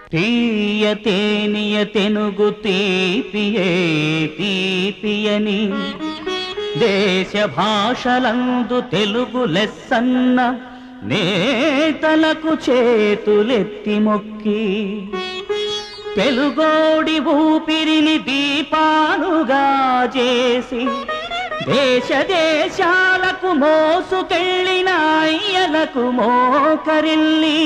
తీయ తేనియ తెనుగు తీపియే తీపియని దేశ భాషలందు తెలుగు లెస్సన్న నేతలకు చేతులెత్తి మొక్కి తెలుగోడి ఊపిరిని దీపాలుగా చేసి దేశ దేశాలకు మోసుకెళ్ళిన అయ్యలకు మోకరిల్లి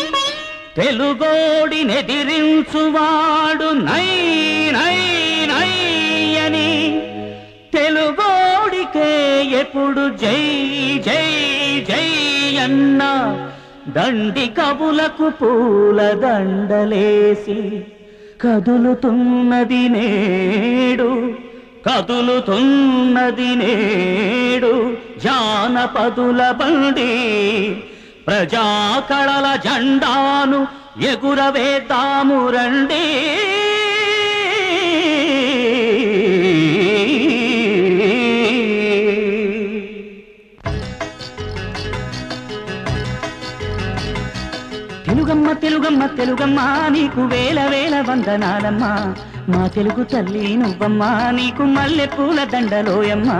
తెలుగోడినెదిరించువాడు నై నై నై అని తెలుగోడికే ఎప్పుడు జై జై జై అన్న దండి కవులకు పూల దండలేసి కదులుతున్నది నేడు కదులుతున్నది నేడు జానపదుల బండి ప్రజా కళల జెండాను ఎగురవేద్దాము రండి తెలుగమ్మ తెలుగమ్మ తెలుగమ్మ నీకు వేల వేల వందనాలమ్మా మా తెలుగు తల్లి నువ్వమ్మా నీకు మల్లె పూల దండలోయమ్మా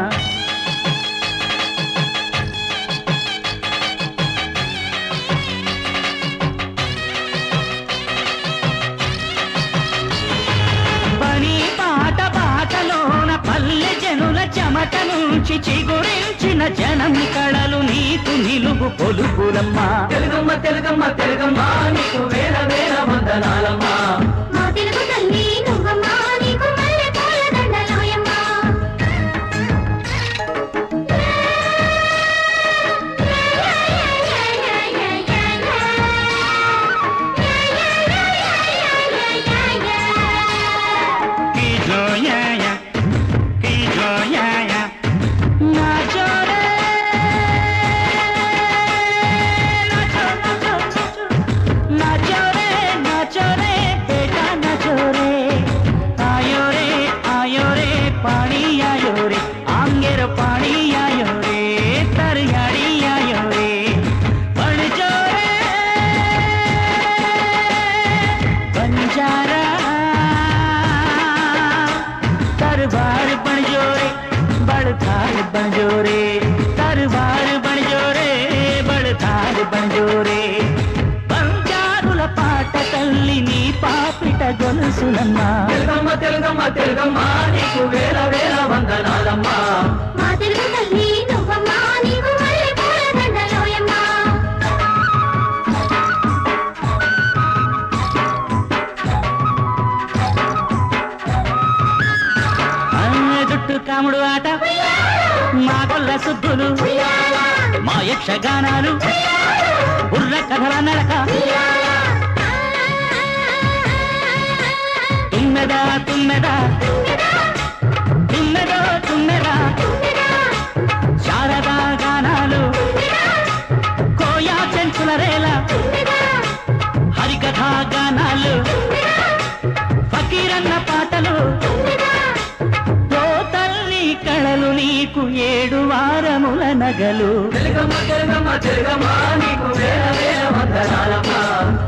పని పాట పాటలోన పల్లె జనుల చెమట నుంచి చిగురించిన జనం కళలు నీకు నిలుగు పొలుపులమ్మా తెలుగమ్మ తెలుగమ్మ తెలుగమ్మ నీకు వేల వేల వందనాలమ్మా మా తెలుగు తల్లి నువ్వమ్మా నీకు మల్లె పూల దండలోయమ్మా की जोयाया की जोयाया नाचो रे नाचो नाचो नाचो रे नाचो रे बेटा नाचो रे आयो रे आयो रे पानी आयो रे आंगेर पानी आयो रे तरयाड़ी आयो रे बन जो रे बंजारा दरबार बन जो रे बड़थार बन जो रे दरबार बन जो रे बड़थार बन जो रे బంజారుల పాట తల్లి నీ పాపిట గొలుసులమ్మా తెలుగమ్మ తెలుగమ్మ తెలుగమ్మ నీకు వేల వేల వందనాలమ్మా మా తెలుగు తల్లి నువ్వమ్మా నీకు మల్లె పూల దండలోయమ్మా ఆ, జుట్టు కాముడు ఆట మా గొల్ల సుద్దులు మా యక్షగానాలు బుర్ర కథల నడక తుమ్మెదా తుమ్మెదా తుమ్మెదో తుమ్మెదా శారదా గానాలు కోయా చెంచుల రేల హరికథా గానాలు ఫకీరన్న పాటలు ఓ తల్లి కళలు నీకు ఏడు వారముల నగలు తెలుగమ్మ తెలుగమ్మ తెలుగమ్మ నీకు వేల వేల వందనాలమ్మ